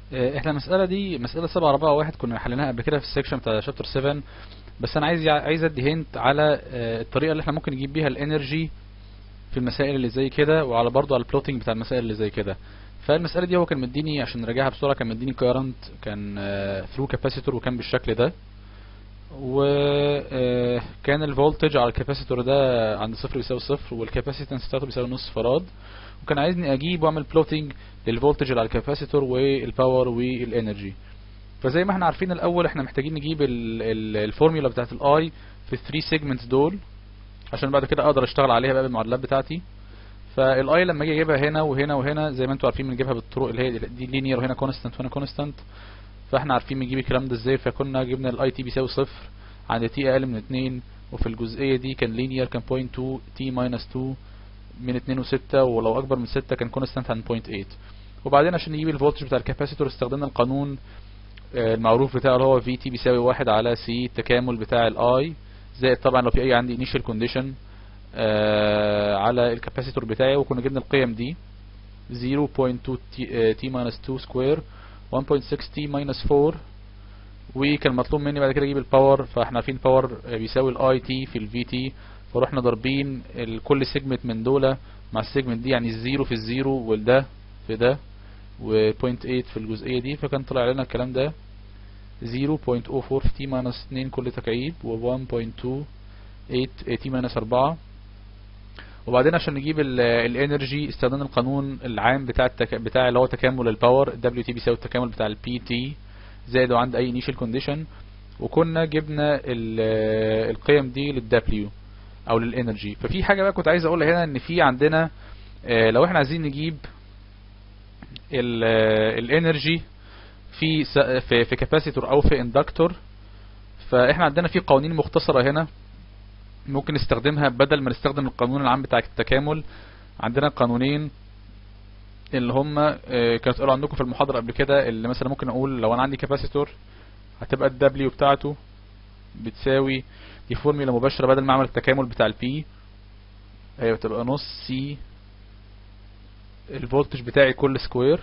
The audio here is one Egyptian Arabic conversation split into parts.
آه، احنا المسألة دي مسألة سبعة أربعة واحد كنا حليناها قبل كده في السكشن بتاع شابتر 7 بس أنا عايز عايز أدي هنت على آه، الطريقة اللي احنا ممكن نجيب بيها الانرجي في المسائل اللي زي كده وعلى برضه على البلوتنج بتاع المسائل اللي زي كده فالمسألة دي هو كان مديني عشان نراجعها بسرعة كان مديني كارنت كان ثرو كاباسيتور وكان بالشكل ده وكان الفولتج على الكاباسيتور ده عند صفر بيساوي صفر والكاباسيتنس بتاعته بيساوي نص فراد وكان عايزني اجيب واعمل بلوتنج للفولتج اللي على الكاباسيتور والباور والانرجي فزي ما احنا عارفين الاول احنا محتاجين نجيب ال- ال- الفورميولا بتاعت الاي في الثري سيجمنتس دول عشان بعد كده اقدر اشتغل عليها بقى بالمعادلات بتاعتي فالاي لما اجي اجيبها هنا وهنا وهنا زي ما انتوا عارفين بنجيبها بالطرق اللي هي دي لينير وهنا كونستانت وهنا كونستانت فاحنا عارفين بنجيب الكلام ده ازاي فكنا جبنا الاي تي بيساوي صفر عند تي اقل من 2 وفي الجزئيه دي كان لينير كان 0.2 تي ماينس 2 من 2 و6 ولو اكبر من 6 كان كونستانت عند 0.8 وبعدين عشان نجيب الفولتج بتاع الكاباسيتور استخدمنا القانون آه، المعروف بتاعه اللي هو في تي بيساوي 1 على سي التكامل بتاع الاي زائد طبعا لو في اي عندي initial condition آه، على الكاباسيتور بتاعي وكنا جبنا القيم دي 0.2 تي تي ماينس 2 سكوير 1.6 تي ماينس 4 وكان مطلوب مني بعد كده اجيب الباور فاحنا عارفين الباور بيساوي الاي تي في الفي تي فرحنا ضاربين ال- كل سيجمنت من دول مع السيجمنت دي يعني الزيرو في الزيرو والده في ده و0.8 في الجزئية دي فكان طلع لنا الكلام ده 0.04 في تي ماينس 2 كل تكعيب و 1.28 تي ماينس 4 وبعدين عشان نجيب الانرجي استخدمنا القانون العام بتاع التك... بتاع اللي هو تكامل الباور دبليو تي بيساوي التكامل بتاع البي تي زائد عند اي انيشال كونديشن وكنا جبنا ال- القيم دي للدبليو او للانرجي ففي حاجه بقى كنت عايز اقولها هنا ان في عندنا آه، لو احنا عايزين نجيب الانرجي في س- في في كاباسيتور او في اندكتور فاحنا عندنا في قوانين مختصره هنا ممكن نستخدمها بدل ما نستخدم القانون العام بتاع التكامل عندنا قانونين اللي هم آه، كانوا اتقالوا عندكم في المحاضرة قبل كده اللي مثلا ممكن اقول لو انا عندي كاباسيتور هتبقى الدبليو بتاعته بتساوي دي فورميلا مباشرة بدل ما اعمل التكامل بتاع البي هي بتبقى نص سي الفولتج بتاعي كل سكوير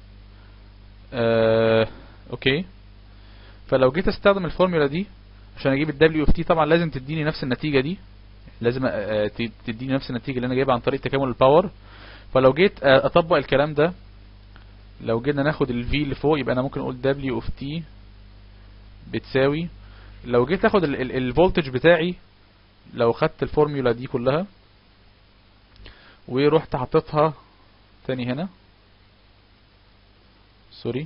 آه، اوكي فلو جيت استخدم الفورميلا دي عشان اجيب الدبليو اف تي طبعا لازم تديني نفس النتيجة دي لازم آه، آه، ت- تديني نفس النتيجة اللي انا جايبها عن طريق تكامل الباور فلو جيت آه، اطبق الكلام ده لو جينا ناخد ال V اللي فوق يبقى انا ممكن اقول W of T بتساوي لو جيت اخد ال- ال- الفولتج بتاعي لو خدت الفورميولا دي كلها ورحت حطيتها تاني هنا سوري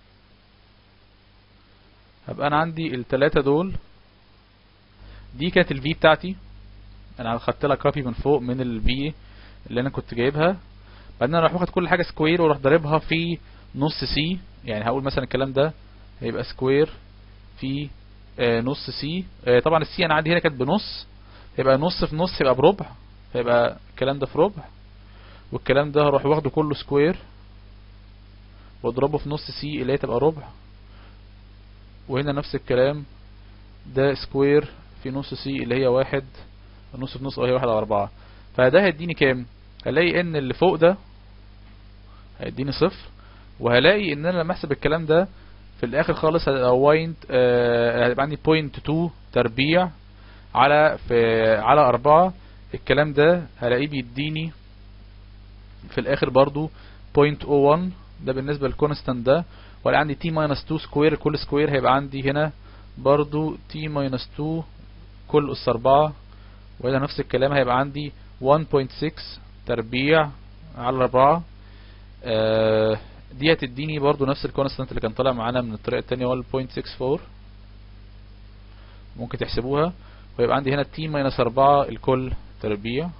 هبقى انا عندي التلاتة دول دي كانت ال V بتاعتي انا خدت لها كوبي من فوق من ال V اللي انا كنت جايبها بعدين انا اروح واخد كل حاجه سكوير واروح ضاربها في نص سي يعني هقول مثلا الكلام ده هيبقى سكوير في آه نص سي آه طبعا السي انا عندي هنا كانت بنص هيبقى نص في نص يبقى بربع هيبقى الكلام ده في ربع والكلام ده هروح واخده كله سكوير واضربه في نص سي اللي هي تبقى ربع وهنا نفس الكلام ده سكوير في نص سي اللي هي واحد نص في نص اه هي واحد على اربعة فده هيديني كام هلاقي ان اللي فوق ده هيديني صفر وهلاقي ان انا لما احسب الكلام ده في الاخر خالص هتبقى وينت آه هتبقى عندي بوينت 2 تربيع على في على أربعة الكلام ده هلاقيه بيديني في الاخر برضو بوينت او 1 ده بالنسبة للكونستانت ده ولا عندي تي ماينس 2 سكوير كل سكوير هيبقى عندي هنا برضو تي ماينس 2 كل اس 4 وهنا نفس الكلام هيبقى عندي 1.6 تربيع على 4 آه دي هتديني برضو نفس الكونستانت اللي كان طالع معانا من الطريقة التانية هو ال 0.64 ممكن تحسبوها ويبقى عندي هنا t ماينس 4 الكل تربيع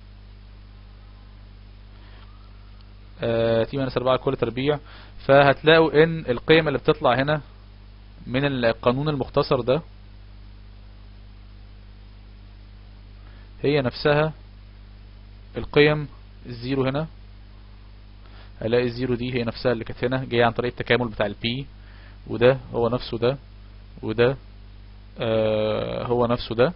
آه t ماينس 4 الكل تربيع فهتلاقوا ان القيم اللي بتطلع هنا من القانون المختصر ده هي نفسها القيم الزيرو هنا هلاقي الزيرو دي هي نفسها اللي كانت هنا جايه عن طريق التكامل بتاع البي وده هو نفسه ده وده آه هو نفسه ده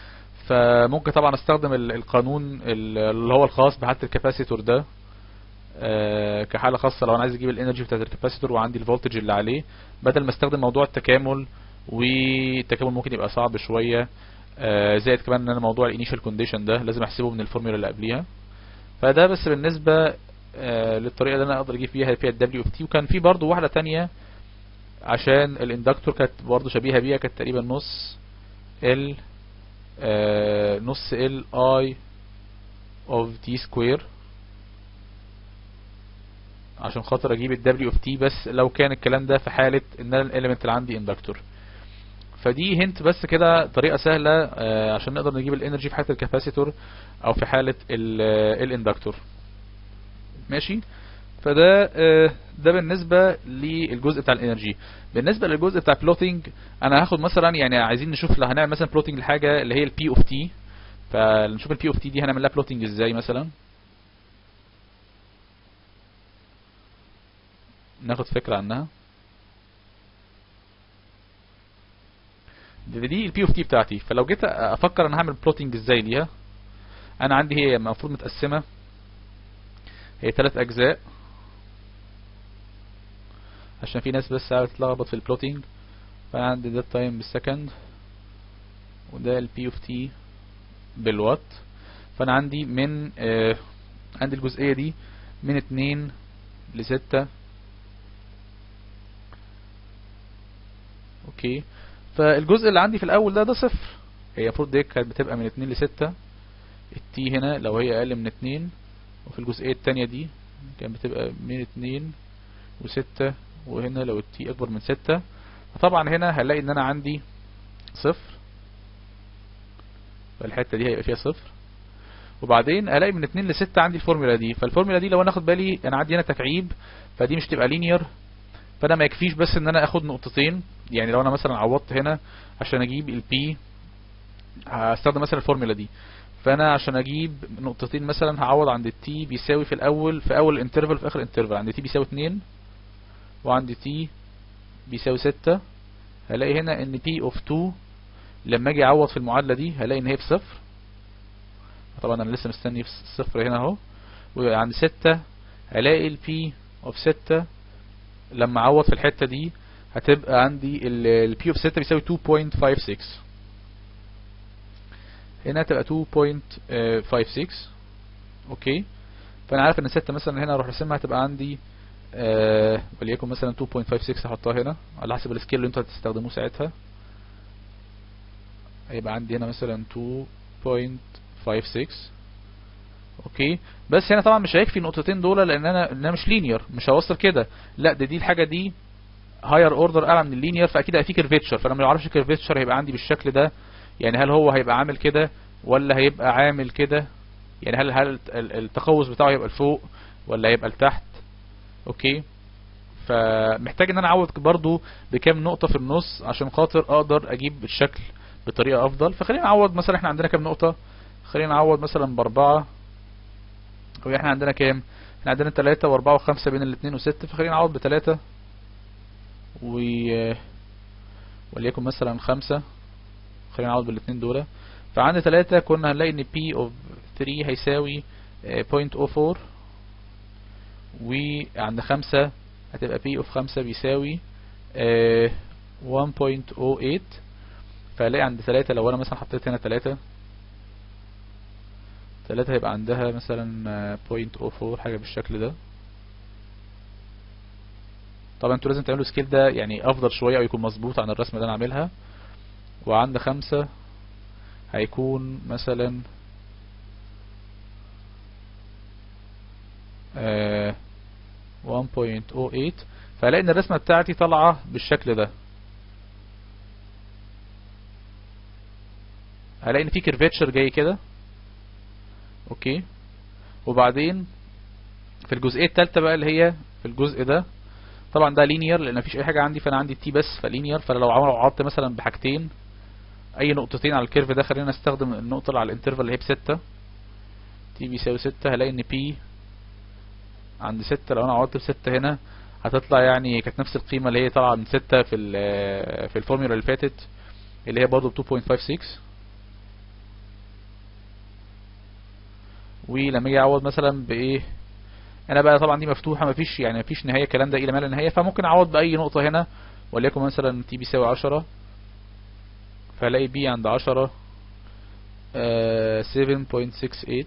فممكن طبعا استخدم ال- القانون ال- اللي هو الخاص بحالة الكاباسيتور ده آه، كحالة خاصة لو انا عايز اجيب الانرجي بتاعت الكاباسيتور وعندي الفولتج اللي عليه بدل ما استخدم موضوع التكامل والتكامل ممكن يبقى صعب شوية آه، زائد كمان ان انا موضوع الانيشال كونديشن ده لازم احسبه من الفورمولا اللي قبليها فده بس بالنسبة آه، للطريقة اللي انا اقدر اجيب فيها فيها الدبليو اف تي وكان في برضو واحدة تانية عشان الاندكتور كانت برضو شبيهة بيها كانت تقريبا نص ال آه، نص ال اي اوف تي سكوير عشان خاطر اجيب الدبليو اف تي بس لو كان الكلام ده في حالة ان انا الاليمنت اللي عندي اندكتور فدي هنت بس كده طريقة سهلة آه، عشان نقدر نجيب الانرجي في حالة الكاباسيتور او في حالة الاندكتور ماشي فده آه، ده بالنسبة للجزء بتاع الانرجي بالنسبة للجزء بتاع بلوتينج انا هاخد مثلا يعني عايزين نشوف لو هنعمل مثلا بلوتينج لحاجة اللي هي البي اوف تي فنشوف البي اوف تي دي هنعمل لها بلوتينج ازاي مثلا ناخد فكرة عنها دي, دي البي اوف تي بتاعتي فلو جيت افكر انا هعمل بلوتينج ازاي ليها انا عندي هي المفروض متقسمة هي ثلاث اجزاء عشان في ناس بس قاعدة تتلخبط في البلوتينج فانا عندي ده التايم بالسكند وده البي اوف تي بالوات فانا عندي من آه عندي الجزئية دي من اتنين لستة اوكي فالجزء اللي عندي في الاول ده ده صفر هي المفروض دي كانت بتبقى من اتنين لستة التي هنا لو هي اقل من اتنين وفي الجزئية التانية دي كانت بتبقى من اتنين وستة وهنا لو التي اكبر من ستة فطبعا هنا هلاقي ان انا عندي صفر فالحتة دي هيبقى فيها صفر وبعدين الاقي من 2 ل 6 عندي الفورمولا دي فالفورمولا دي لو انا اخد بالي انا عندي هنا تكعيب فدي مش تبقى لينير فانا ما يكفيش بس ان انا اخد نقطتين يعني لو انا مثلا عوضت هنا عشان اجيب البي هستخدم مثلا الفورمولا دي فانا عشان اجيب نقطتين مثلا هعوض عند التي بيساوي في الاول في اول انترفال في اخر انترفال عند تي بيساوي 2 وعند تي بيساوي 6 هلاقي هنا ان بي اوف 2 لما اجي اعوض في المعادلة دي هلاقي ان هي بصفر طبعا انا لسه مستني في الصفر هنا اهو وعند 6 هلاقي البي اوف 6 لما اعوض في الحتة دي هتبقى عندي البي اوف 6 بيساوي 2.56 هنا هتبقى 2.56 اوكي فانا عارف ان 6 مثلا هنا اروح رسمها هتبقى عندي آه وليكن مثلا 2.56 احطها هنا على حسب السكيل اللي انتوا هتستخدموه ساعتها هيبقى عندي هنا مثلا 2.56 اوكي بس هنا طبعا مش هيكفي النقطتين دول لان انا انا مش لينير مش هوصل كده لا ده دي الحاجه دي هاير اوردر اعلى من اللينير فاكيد هيبقى في كيرفيتشر فانا ما اعرفش الكيرفيتشر هيبقى عندي بالشكل ده يعني هل هو هيبقى عامل كده ولا هيبقى عامل كده يعني هل هل التقوس بتاعه هيبقى لفوق ولا هيبقى لتحت اوكي فمحتاج ان انا اعوض برضو بكام نقطة في النص عشان خاطر اقدر اجيب الشكل بطريقة افضل فخلينا نعوض مثلا احنا عندنا كام نقطة خلينا نعوض مثلا باربعة واحنا عندنا كام احنا عندنا تلاتة واربعة وخمسة بين الاتنين وستة فخلينا نعوض بتلاتة و وليكن مثلا خمسة خلينا نعوض بالاتنين دول فعند تلاتة كنا هنلاقي ان P of 3 هيساوي 0.04 وعند خمسة هتبقى P of خمسة بيساوي 1.08 فهلاقي عند تلاتة لو انا مثلا حطيت هنا تلاتة تلاتة هيبقى عندها مثلا 0.04 حاجة بالشكل ده طبعا انتوا لازم تعملوا سكيل ده يعني افضل شوية او يكون مظبوط عن الرسمة اللي انا عاملها وعند خمسة هيكون مثلا آه 1.08 فهلاقي ان الرسمة بتاعتي طالعة بالشكل ده هلاقي ان في كيرفيتشر جاي كده اوكي وبعدين في الجزئية التالتة بقى اللي هي في الجزء ده طبعا ده لينير لان مفيش اي حاجة عندي فانا عندي تي بس فلينير فلو عوضت مثلا بحاجتين اي نقطتين على الكيرف ده خلينا نستخدم النقطة اللي على الانترفال اللي هي بستة تي بيساوي ستة هلاقي ان بي عند ستة لو انا عوضت بستة هنا هتطلع يعني كانت نفس القيمة اللي هي طالعة من ستة في في الفورمولا اللي فاتت اللي هي برضه 2.56 ولما اجي اعوض مثلا بايه هنا بقى طبعا دي مفتوحه مفيش يعني مفيش نهايه الكلام ده الى ما لا نهايه فممكن اعوض باي نقطه هنا وليكن مثلا تي بيساوي 10 فهلاقي بي عند 10 آه 7.68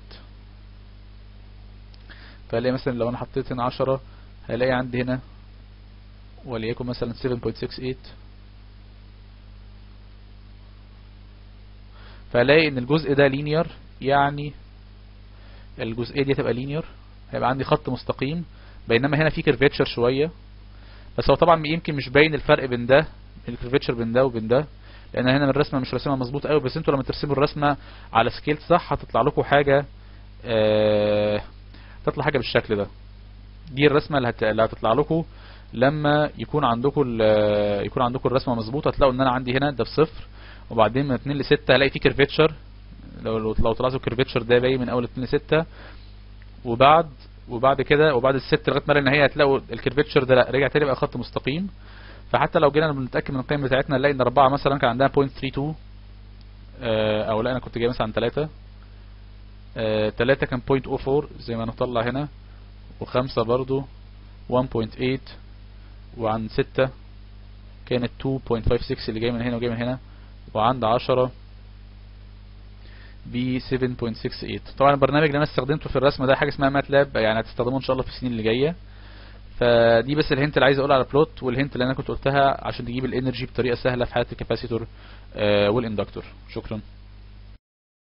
فهلاقي مثلا لو انا حطيت هنا 10 هلاقي عندي هنا وليكن مثلا 7.68 فهلاقي ان الجزء ده لينير يعني الجزئيه دي هتبقى لينير هيبقى عندي خط مستقيم بينما هنا في كيرفيتشر شويه بس هو طبعا يمكن مش باين الفرق بين ده الكيرفيتشر بين ده وبين ده لان هنا من الرسمه مش راسمها مظبوط قوي بس انتوا لما ترسموا الرسمه على سكيل صح هتطلع لكم حاجه آه تطلع حاجه بالشكل ده دي الرسمه اللي, هت... اللي هتطلع لكم لما يكون عندكم ال... يكون عندكم الرسمه مظبوطه هتلاقوا ان انا عندي هنا ده بصفر وبعدين من 2 ل 6 هلاقي في كيرفيتشر لو لو لو طلعتوا الكيرفيتشر ده باين من اول 2 ل 6 وبعد وبعد كده وبعد الست لغايه ما النهايه هتلاقوا الكيرفيتشر ده لا رجع تاني بقى خط مستقيم فحتى لو جينا بنتاكد من القيم بتاعتنا نلاقي ان 4 مثلا كان عندها 0.32 آه او لا انا كنت جاي مثلا عن 3 آه 3 كان 0.04 زي ما نطلع هنا و5 برضو 1.8 وعن 6 كانت 2.56 اللي جاي من هنا وجاي من هنا وعند 10 ب 7.68 طبعا البرنامج اللي انا استخدمته في الرسم ده حاجه اسمها ماتلاب يعني هتستخدمه ان شاء الله في السنين اللي جايه فدي بس الهنت اللي عايز اقولها على بلوت والهنت اللي انا كنت قلتها عشان تجيب الانرجي بطريقه سهله في حاله الكاباسيتور آه والاندكتور شكرا